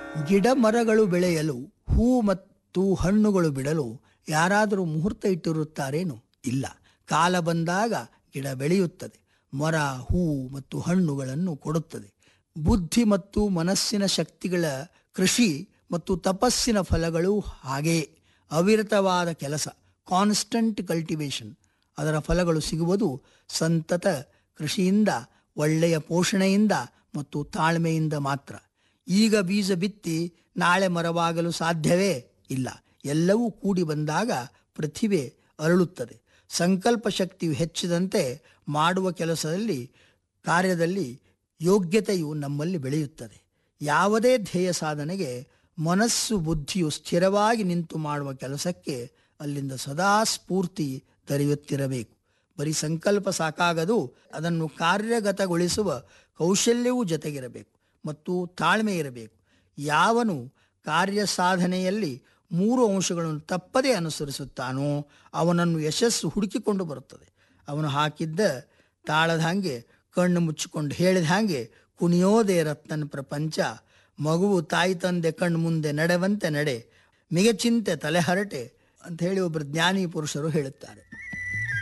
ಗಿಡ ಮರಗಳು ಬೆಳೆಯಲು ಹೂ ಮತ್ತು ಹಣ್ಣುಗಳು ಬಿಡಲು ಯಾರಾದರೂ ಮುಹೂರ್ತ ಇಟ್ಟಿರುತ್ತಾರೇನು ಇಲ್ಲ ಕಾಲ ಬಂದಾಗ ಗಿಡ ಬೆಳೆಯುತ್ತದೆ ಮರ ಹೂ ಮತ್ತು ಹಣ್ಣುಗಳನ್ನು ಕೊಡುತ್ತದೆ ಬುದ್ಧಿ ಮತ್ತು ಮನಸ್ಸಿನ ಶಕ್ತಿಗಳ ಕೃಷಿ ಮತ್ತು ತಪಸ್ಸಿನ ಫಲಗಳು ಹಾಗೇ ಅವಿರತವಾದ ಕೆಲಸ ಕಾನ್ಸ್ಟಂಟ್ ಕಲ್ಟಿವೇಶನ್ ಅದರ ಫಲಗಳು ಸಿಗುವುದು ಸಂತತ ಕೃಷಿಯಿಂದ ಒಳ್ಳೆಯ ಪೋಷಣೆಯಿಂದ ಮತ್ತು ತಾಳ್ಮೆಯಿಂದ ಮಾತ್ರ ಈಗ ಬೀಜ ಬಿತ್ತಿ ನಾಳೆ ಮರವಾಗಲು ಸಾಧ್ಯವೇ ಇಲ್ಲ ಎಲ್ಲವೂ ಕೂಡಿ ಬಂದಾಗ ಪ್ರತಿಭೆ ಅರಳುತ್ತದೆ ಸಂಕಲ್ಪ ಶಕ್ತಿಯು ಹೆಚ್ಚಿದಂತೆ ಮಾಡುವ ಕೆಲಸದಲ್ಲಿ ಕಾರ್ಯದಲ್ಲಿ ಯೋಗ್ಯತೆಯು ನಮ್ಮಲ್ಲಿ ಬೆಳೆಯುತ್ತದೆ ಯಾವುದೇ ಧ್ಯೇಯ ಸಾಧನೆಗೆ ಮನಸ್ಸು ಬುದ್ಧಿಯು ಸ್ಥಿರವಾಗಿ ನಿಂತು ಮಾಡುವ ಕೆಲಸಕ್ಕೆ ಅಲ್ಲಿಂದ ಸದಾ ಸ್ಫೂರ್ತಿ ದೊರೆಯುತ್ತಿರಬೇಕು ಬರೀ ಸಂಕಲ್ಪ ಸಾಕಾಗದು ಅದನ್ನು ಕಾರ್ಯಗತಗೊಳಿಸುವ ಕೌಶಲ್ಯವೂ ಜೊತೆಗಿರಬೇಕು ಮತ್ತು ತಾಳ್ಮೆ ಇರಬೇಕು ಯಾವನು ಕಾರ್ಯ ಸಾಧನೆಯಲ್ಲಿ ಮೂರು ಅಂಶಗಳನ್ನು ತಪ್ಪದೇ ಅನುಸರಿಸುತ್ತಾನೋ ಅವನನ್ನು ಯಶಸ್ಸು ಹುಡುಕಿಕೊಂಡು ಬರುತ್ತದೆ ಅವನು ಹಾಕಿದ್ದ ತಾಳದ ಹಾಗೆ ಕಣ್ಣು ಮುಚ್ಚಿಕೊಂಡು ಹೇಳಿದ ಹಾಗೆ ಕುಣಿಯೋದೇ ರತ್ನನ ಪ್ರಪಂಚ ಮಗುವು ತಾಯಿ ತಂದೆ ಕಣ್ಣು ಮುಂದೆ ನಡೆವಂತೆ ನಡೆ ಮಿಗಚಿಂತೆ ತಲೆಹರಟೆ ಅಂತ ಹೇಳಿ ಒಬ್ಬರು ಜ್ಞಾನಿ ಪುರುಷರು ಹೇಳುತ್ತಾರೆ